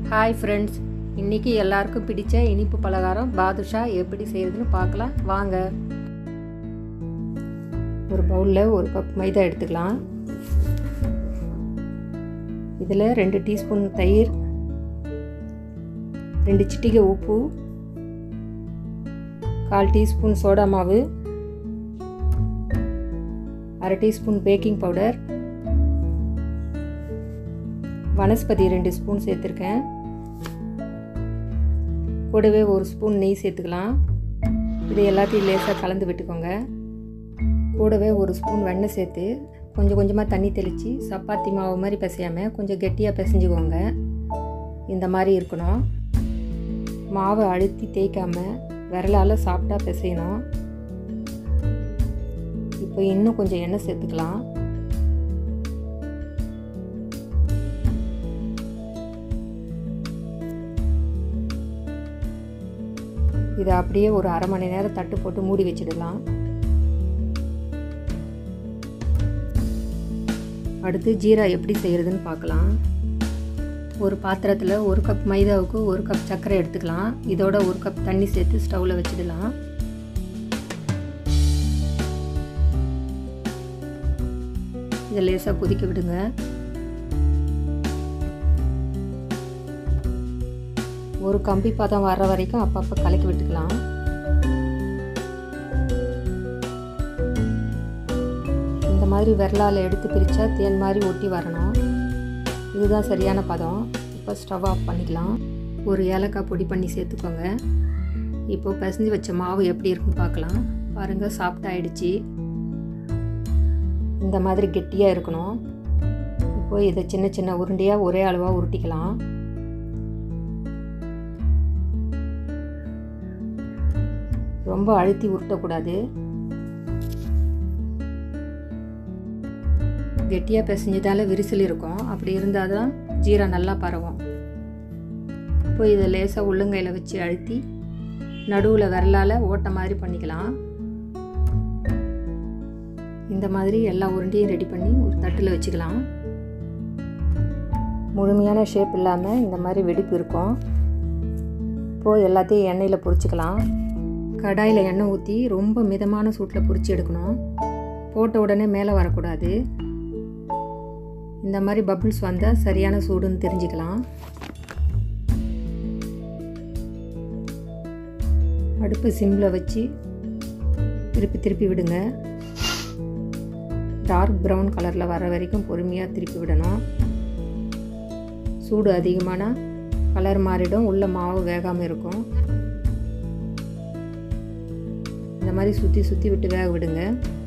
hi friends இன்றைக்கி எல்லாருக்கும் பிடிச்ச இனிப்பு பலகாரம் பாதுஷா எப்படி செய்கிறதுன்னு பார்க்கலாம் வாங்க ஒரு பவுலில் ஒரு கப் மைதா எடுத்துக்கலாம் இதில் ரெண்டு டீஸ்பூன் தயிர் ரெண்டு சிட்டிகை உப்பு கால் டீஸ்பூன் சோடா மாவு அரை டீஸ்பூன் பேக்கிங் பவுடர் வனஸ்பதி ரெண்டு ஸ்பூன் சேர்த்துருக்கேன் கூடவே ஒரு ஸ்பூன் நெய் சேர்த்துக்கலாம் இது எல்லாத்தையும் லேசாக கலந்து விட்டுக்கோங்க கூடவே ஒரு ஸ்பூன் வெண்ணெய் சேர்த்து கொஞ்சம் கொஞ்சமாக தண்ணி தெளித்து சப்பாத்தி மாவு மாதிரி பிசையாமல் கொஞ்சம் கெட்டியாக பிசைஞ்சுக்கோங்க இந்த மாதிரி இருக்கணும் மாவை அழுத்தி தேய்க்காமல் விரலால் சாப்பிட்டா பிசையணும் இப்போ இன்னும் கொஞ்சம் எண்ணெய் சேர்த்துக்கலாம் இதை அப்படியே ஒரு அரை மணி நேரம் தட்டு போட்டு மூடி வச்சிடலாம் அடுத்து ஜீரா எப்படி செய்கிறதுன்னு பார்க்கலாம் ஒரு பாத்திரத்தில் ஒரு கப் மைதாவுக்கு ஒரு கப் சர்க்கரை எடுத்துக்கலாம் இதோட ஒரு கப் தண்ணி சேர்த்து ஸ்டவ்வில் வச்சிடலாம் இதை லேசாக கொதிக்க விடுங்க ஒரு கம்பி பதம் வர்ற வரைக்கும் அப்பப்போ கலக்கி விட்டுக்கலாம் இந்த மாதிரி விரலால் எடுத்து பிரித்தா தேன் மாதிரி ஒட்டி வரணும் இதுதான் சரியான பதம் இப்போ ஸ்டவ் ஆஃப் பண்ணிக்கலாம் ஒரு ஏலக்காய் பொடி பண்ணி சேர்த்துக்கோங்க இப்போ பிசைஞ்சு வச்ச மாவு எப்படி இருக்குன்னு பார்க்கலாம் பாருங்கள் சாஃப்ட் ஆகிடுச்சி இந்த மாதிரி கெட்டியாக இருக்கணும் இப்போ இதை சின்ன சின்ன உருண்டையாக ஒரே அளவாக உருட்டிக்கலாம் ரொம்ப அழுத்தி உருட்டக்கூடாது கெட்டியாக பிசைஞ்சதால் விரிசல் இருக்கும் அப்படி இருந்தால் தான் ஜீரா நல்லா பரவும் இப்போ இதை லேசாக உள்ளங்கையில் வச்சு அழுத்தி நடுவில் விரலால் ஓட்ட மாதிரி பண்ணிக்கலாம் இந்த மாதிரி எல்லா உருண்டையும் ரெடி பண்ணி ஒரு தட்டில் வச்சுக்கலாம் முழுமையான ஷேப் இல்லாமல் இந்த மாதிரி வெடிப்பு இருக்கும் இப்போது எல்லாத்தையும் எண்ணெயில் பொரிச்சிக்கலாம் கடாயில் எண்ணெய் ஊற்றி ரொம்ப மிதமான சூட்டில் பொரிச்சு எடுக்கணும் போட்ட உடனே மேலே வரக்கூடாது இந்த மாதிரி பபிள்ஸ் வந்தால் சரியான சூடுன்னு தெரிஞ்சுக்கலாம் அடுப்பு சிம்மில் வச்சு திருப்பி திருப்பி விடுங்க டார்க் ப்ரௌன் கலரில் வர வரைக்கும் பொறுமையாக திருப்பி விடணும் சூடு அதிகமான கலர் மாறிடும் உள்ள மாவு வேகாமல் இருக்கும் இந்த மாதிரி சுற்றி சுற்றி விட்டு வேக விடுங்க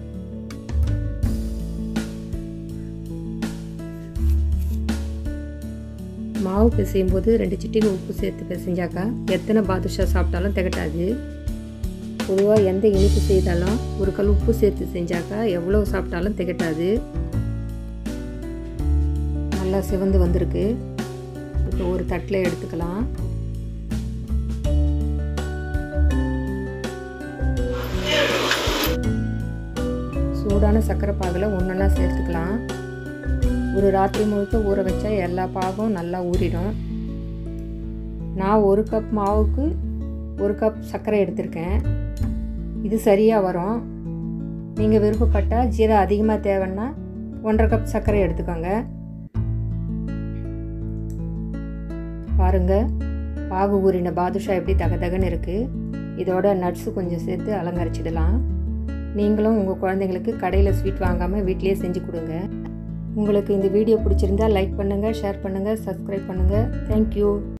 மாவு பிசையும் போது ரெண்டு சிட்டிகை உப்பு சேர்த்து பிசைஞ்சாக்கா எத்தனை பாதுஷா சாப்பிட்டாலும் திகட்டாது பொதுவாக எந்த இனிப்பு செய்தாலும் ஒரு கல் உப்பு சேர்த்து செஞ்சாக்கா எவ்வளோ சாப்பிட்டாலும் திகட்டாது நல்லா சிவந்து வந்திருக்கு இப்போ ஒரு தட்டில் எடுத்துக்கலாம் சூடான சர்க்கரை பாகில் ஒன்றொன்னா சேர்த்துக்கலாம் ஒரு ராத்திரி முழுக்க ஊற வச்சா எல்லா பாகும் நல்லா ஊறிடும் நான் ஒரு கப் மாவுக்கு ஒரு கப் சர்க்கரை எடுத்திருக்கேன் இது சரியாக வரும் நீங்கள் விருப்பப்பட்டால் ஜீரா அதிகமாக தேவைன்னா ஒன்றரை கப் சர்க்கரை எடுத்துக்கோங்க பாருங்கள் பாகு ஊறின பாதுஷா எப்படி தகதகன்னு இருக்குது இதோட நட்ஸு கொஞ்சம் சேர்த்து அலங்கரிச்சிடலாம் நீங்களும் உங்கள் குழந்தைங்களுக்கு கடையில் ஸ்வீட் வாங்காமல் வீட்லேயே செஞ்சு கொடுங்க உங்களுக்கு இந்த வீடியோ பிடிச்சிருந்தா லைக் பண்ணுங்கள் ஷேர் பண்ணுங்கள் சப்ஸ்கிரைப் பண்ணுங்கள் தேங்க்யூ